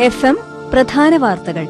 F M പ്രധാന വാർത്തകൾ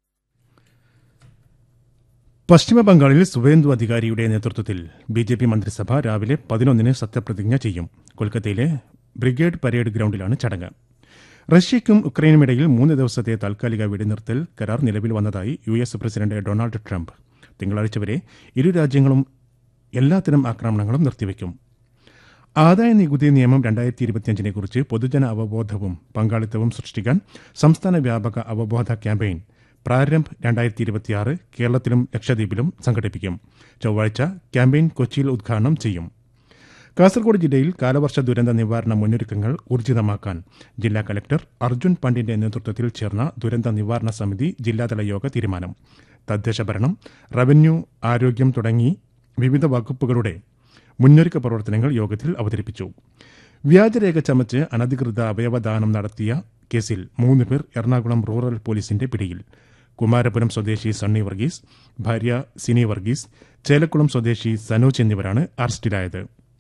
പശ്ചിമ ബംഗാളിൽ സുവേന്ദു അധികാരിയുടെ നേതൃത്വത്തിൽ ബി ജെ പി മന്ത്രിസഭ രാവിലെ പതിനൊന്നിന് സത്യപ്രതിജ്ഞ ചെയ്യും കൊൽക്കത്തയിലെ ബ്രിഗേഡ് പരേഡ് ഗ്രൌണ്ടിലാണ് ചടങ്ങ് റഷ്യയ്ക്കും ഉക്രൈനുമിടയിൽ മൂന്ന് ദിവസത്തെ താൽക്കാലിക വെടിനിർത്തൽ കരാർ നിലവിൽ വന്നതായി U S president Donald Trump തിങ്കളാഴ്ച വരെ ഇരു രാജ്യങ്ങളും എല്ലാത്തരം ആക്രമണങ്ങളും നിർത്തിവെക്കും ആദായ നികുതി നിയമം രണ്ടായിരത്തി ഇരുപത്തിയഞ്ചിനെ കുറിച്ച് പൊതുജന അവബോധവും പങ്കാളിത്തവും സൃഷ്ടിക്കാൻ സംസ്ഥാന വ്യാപക അവബോധ ക്യാമ്പയിൻ പ്രാരംഭ് രണ്ടായിരത്തി ഇരുപത്തിയാറ് കേരളത്തിലും ലക്ഷദ്വീപിലും സംഘടിപ്പിക്കും ചൊവ്വാഴ്ച ക്യാമ്പയിൻ കൊച്ചിയിൽ ഉദ്ഘാടനം ചെയ്യും കാസർഗോഡ് ജില്ലയിൽ കാലവർഷ ദുരന്ത നിവാരണ മുന്നൊരുക്കങ്ങൾ ഊർജിതമാക്കാൻ ജില്ലാ കലക്ടർ അർജുൻ പണ്ടിന്റെ നേതൃത്വത്തിൽ ചേർന്ന ദുരന്ത നിവാരണ സമിതി ജില്ലാതല യോഗ തീരുമാനം തദ്ദേശ ഭരണം റവന്യൂ ആരോഗ്യം തുടങ്ങി വിവിധ വകുപ്പുകളുടെ മുന്നൊരുക്ക പ്രവർത്തനങ്ങൾ യോഗത്തിൽ അവതരിപ്പിച്ചു വ്യാജരേഖ ചമച്ച് അനധികൃത അവയവദാനം നടത്തിയ കേസിൽ മൂന്ന് പേർ എറണാകുളം റൂറൽ പോലീസിന്റെ പിടിയിൽ കുമാരപുരം സ്വദേശി സണ്ണി വർഗീസ് ഭാര്യ സിനി വർഗീസ് ചേലക്കുളം സ്വദേശി സനോജ് എന്നിവരാണ് അറസ്റ്റിലായത്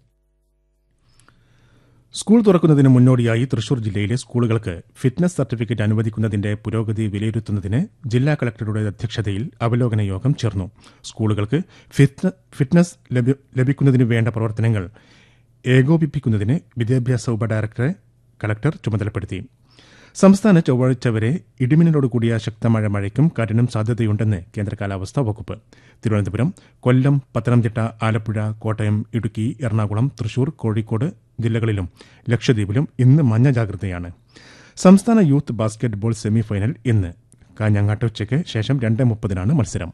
സ്കൂൾ തുറക്കുന്നതിന് മുന്നോടിയായി തൃശൂർ ജില്ലയിലെ സ്കൂളുകൾക്ക് ഫിറ്റ്നസ് സർട്ടിഫിക്കറ്റ് അനുവദിക്കുന്നതിന്റെ പുരോഗതി വിലയിരുത്തുന്നതിന് ജില്ലാ കളക്ടറുടെ അധ്യക്ഷതയിൽ അവലോകന യോഗം ചേർന്നു സ്കൂളുകൾക്ക് ഫിറ്റ്ന- ഫിറ്റ്നസ് ലഭ്യ- ലഭിക്കുന്നതിന് വേണ്ട പ്രവർത്തനങ്ങൾ ഏകോപിപ്പിക്കുന്നതിന് വിദ്യാഭ്യാസ ഉപഡയറക്ടറെ കളക്ടർ ചുമതലപ്പെടുത്തി സംസ്ഥാന ചൊവ്വാഴ്ച വരെ ഇടിമിന്നലോട് കൂടിയ ശക്തമായ മഴയ്ക്കും കാറ്റിനും സാധ്യതയുണ്ടെന്ന് കേന്ദ്ര കാലാവസ്ഥാ വകുപ്പ് തിരുവനന്തപുരം കൊല്ലം പത്തനംതിട്ട ആലപ്പുഴ കോട്ടയം ഇടുക്കി എറണാകുളം തൃശൂർ കോഴിക്കോട് ജില്ലകളിലും ലക്ഷദ്വീപിലും ഇന്ന് മഞ്ഞ ജാഗ്രതയാണ് സംസ്ഥാന യൂത്ത് ബാസ്കറ്റ്ബോൾ സെമിഫൈനൽ ഇന്ന് കാഞ്ഞങ്ങാട്ട് ഉച്ചയ്ക്ക് ശേഷം രണ്ട് മുപ്പതിനാണ് മത്സരം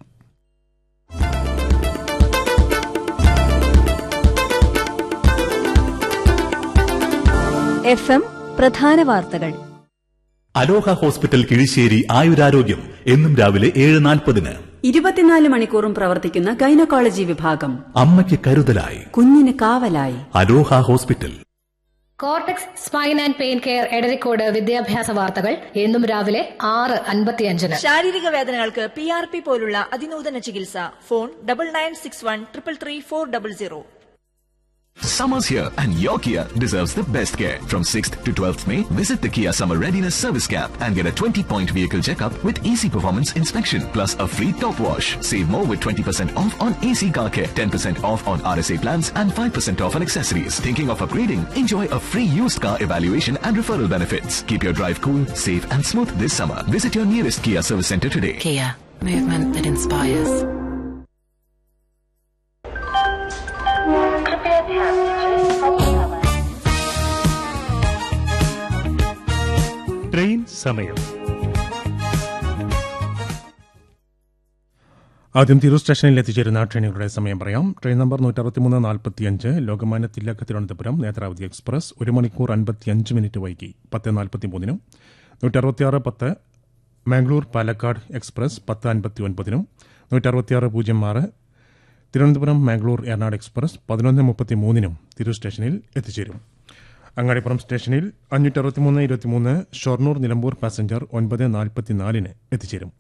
എഫ് എം പ്രധാന വാർത്തകൾ അലോഹ ഹോസ്പിറ്റൽ കിഴിശ്ശേരി ആയുരാരോഗ്യം എന്നും രാവിലെ ഏഴ് നാൽപ്പതിന് ഇരുപത്തിനാല് മണിക്കൂറും പ്രവർത്തിക്കുന്ന ഗൈനക്കോളജി വിഭാഗം അമ്മയ്ക്ക് കരുതലായി കുഞ്ഞിന് കാവലായി Aloha hospital cortex spine and pain care Edarikode വിദ്യാഭ്യാസ വാർത്തകൾ എന്നും രാവിലെ ആറ് അൻപത്തിയഞ്ചിന് ശാരീരിക വേദനകൾക്ക് പി ആർ പി പോലുള്ള അതിനൂതന ചികിത്സ phone double nine six one triple three four double zero Summer's here and your Kia deserves the best care. From 6th to 12th May, visit the Kia Summer Readiness Service Camp and get a 20-point vehicle checkup with easy performance inspection plus a free top wash. Save more with 20% off on AC car care, 10% off on RSA plans and 5% off on accessories. Thinking of upgrading? Enjoy a free used car evaluation and referral benefits. Keep your drive cool, safe and smooth this summer. Visit your nearest Kia service center today. Kia, movement that inspires. Train സമയം ആദ്യം തിരൂർ സ്റ്റേഷനിൽ എത്തിച്ചേരുന്ന ട്രെയിനുകളുടെ സമയം പറയാം train number നൂറ്ററുപത്തിമൂന്ന് നാൽപ്പത്തിയഞ്ച് Lokmanya Tilak Thiruvananthapuram Netravati express ഒരു മണിക്കൂർ അൻപത്തിയഞ്ച് മിനിറ്റ് വൈകി പത്ത് നാൽപ്പത്തിമൂന്നിനും നൂറ്ററുപത്തിയാറ് പത്ത് മാംഗ്ലൂർ പാലക്കാട് എക്സ്പ്രസ് പത്ത് അൻപത്തി ഒൻപതിനും നൂറ്ററുപത്തിയാറ് പൂജ്യം ആറ് തിരുവനന്തപുരം മാംഗ്ലൂർ എറണാട് എക്സ്പ്രസ് പതിനൊന്ന് മുപ്പത്തി മൂന്നിനും തിരൂർ സ്റ്റേഷനിൽ എത്തിച്ചേരും അങ്ങാടിപ്പുറം സ്റ്റേഷനിൽ അഞ്ഞൂറ്റി അറുപത്തിമൂന്ന് ഇരുപത്തിമൂന്ന് ഷൊർണൂർ നിലമ്പൂർ പാസഞ്ചർ ഒൻപത് നാൽപ്പത്തിനാലിന് എത്തിച്ചേരും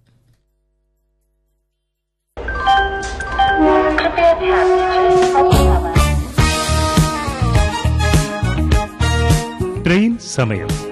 ട്രെയിൻ സമയം